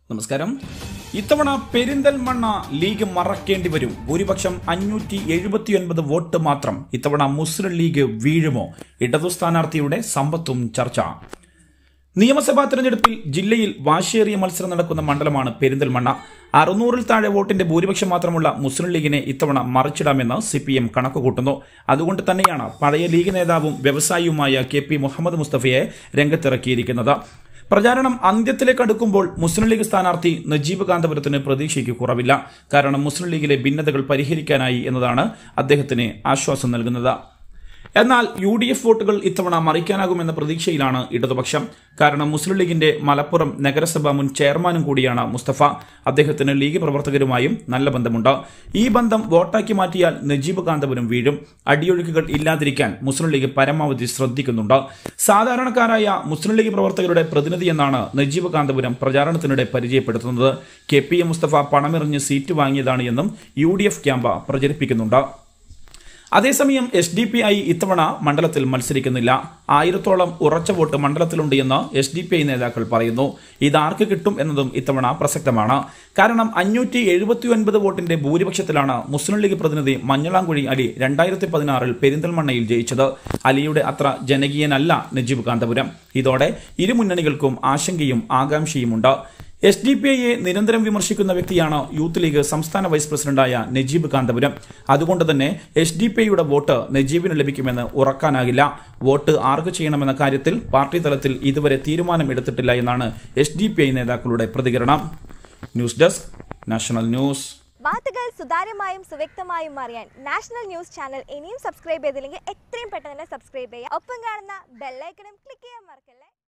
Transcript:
നമസ്കാരം ഇത്തവണ പെരിന്തൽമണ്ണ ലീഗ് മറക്കേണ്ടി വരും ഭൂരിപക്ഷം അഞ്ഞൂറ്റി എഴുപത്തിയൊൻപത് വോട്ട് മാത്രം ഇത്തവണ മുസ്ലിം ലീഗ് വീഴുമോ ഇടതു സ്ഥാനാർത്ഥിയുടെ സമ്പത്തും ചർച്ച നിയമസഭാ തെരഞ്ഞെടുപ്പിൽ ജില്ലയിൽ വാശിയേറിയ മത്സരം നടക്കുന്ന മണ്ഡലമാണ് പെരിന്തൽമണ്ണ അറുന്നൂറിൽ താഴെ വോട്ടിന്റെ ഭൂരിപക്ഷം മാത്രമുള്ള മുസ്ലിം ലീഗിനെ ഇത്തവണ മറിച്ചിടാമെന്ന് സി പി എം കണക്കുകൂട്ടുന്നു അതുകൊണ്ട് തന്നെയാണ് പഴയ ലീഗ് നേതാവും വ്യവസായിയുമായ കെ പി മുഹമ്മദ് മുസ്തഫയെ രംഗത്തിറക്കിയിരിക്കുന്നത് പ്രചാരണം അന്ത്യത്തിലേക്ക് അടുക്കുമ്പോൾ മുസ്ലിം ലീഗ് സ്ഥാനാർത്ഥി നജീബ് കാന്തപുരത്തിന് പ്രതീക്ഷയ്ക്ക് കുറവില്ല കാരണം മുസ്ലിം ലീഗിലെ ഭിന്നതകൾ പരിഹരിക്കാനായി എന്നതാണ് അദ്ദേഹത്തിന് ആശ്വാസം നൽകുന്നത് എന്നാൽ യു ഡി എഫ് വോട്ടുകൾ ഇത്തവണ മറിക്കാനാകുമെന്ന പ്രതീക്ഷയിലാണ് ഇടതുപക്ഷം കാരണം മുസ്ലിം ലീഗിന്റെ മലപ്പുറം നഗരസഭാ മുൻ ചെയർമാനും കൂടിയാണ് മുസ്തഫ അദ്ദേഹത്തിന് ലീഗ് പ്രവർത്തകരുമായും നല്ല ബന്ധമുണ്ട് ഈ ബന്ധം വോട്ടാക്കി മാറ്റിയാൽ നജീബ് കാന്തപുരം വീഴും അടിയൊഴുക്കുകൾ ഇല്ലാതിരിക്കാൻ മുസ്ലിം ലീഗ് പരമാവധി ശ്രദ്ധിക്കുന്നുണ്ട് സാധാരണക്കാരായ മുസ്ലിം ലീഗ് പ്രവർത്തകരുടെ പ്രതിനിധിയെന്നാണ് നജീബ് കാന്തപുരം പ്രചാരണത്തിനിടെ പരിചയപ്പെടുത്തുന്നത് കെ പി എം മുസ്തഫ പണമെറിഞ്ഞ് സീറ്റ് വാങ്ങിയതാണ് എന്നും യു ഡി എഫ് ക്യാമ്പ് പ്രചരിപ്പിക്കുന്നുണ്ട് അതേസമയം എസ് ഡി പി ഐ ഇത്തവണ മണ്ഡലത്തിൽ മത്സരിക്കുന്നില്ല ആയിരത്തോളം ഉറച്ച വോട്ട് മണ്ഡലത്തിലുണ്ട് എന്ന് എസ് ഡി പി ഐ നേതാക്കൾ പറയുന്നു ഇതാർക്ക് കിട്ടും എന്നതും ഇത്തവണ പ്രസക്തമാണ് കാരണം അഞ്ഞൂറ്റി എഴുപത്തി ഒൻപത് വോട്ടിന്റെ ഭൂരിപക്ഷത്തിലാണ് മുസ്ലിം ലീഗ് പ്രതിനിധി മഞ്ഞളാംകുഴി അലി രണ്ടായിരത്തി പതിനാറിൽ പെരിന്തൽമണ്ണയിൽ ജയിച്ചത് അലിയുടെ അത്ര ജനകീയനല്ല നജീബ് കാന്തപുരം ഇതോടെ ഇരു മുന്നണികൾക്കും ആശങ്കയും ആകാംക്ഷയുമുണ്ട് എസ് ഡി പി ഐയെ നിരന്തരം വിമർശിക്കുന്ന വ്യക്തിയാണ് യൂത്ത് ലീഗ് സംസ്ഥാന വൈസ് പ്രസിഡന്റായ നജീബ് കാന്തപുരം അതുകൊണ്ട് തന്നെ എസ് ഡി പി ഐയുടെ വോട്ട് നജീബിന് ലഭിക്കുമെന്ന് ഉറക്കാനാകില്ല വോട്ട് ആർക്ക് ചെയ്യണമെന്ന കാര്യത്തിൽ പാർട്ടി തലത്തിൽ ഇതുവരെ തീരുമാനം എടുത്തിട്ടില്ല എന്നാണ് എസ് ഡി പി ഐ നേതാക്കളുടെ പ്രതികരണം ന്യൂസ് ഡെസ്ക് നാഷണൽ ന്യൂസ് വാർത്തകൾ സുതാര്യമായും സുവ്യക്തമായും അറിയാൻ നാഷണൽ ന്യൂസ് ചാനൽ ഇനിയും സബ്സ്ക്രൈബ് ചെയ്തില്ലെങ്കിൽ എത്രയും പെട്ടെന്ന് തന്നെ സബ്സ്ക്രൈബ് ചെയ്യുക ഒപ്പം കാണുന്ന ബെല്ലൈക്കണും ക്ലിക്ക് ചെയ്യാൻ മറക്കല്ലേ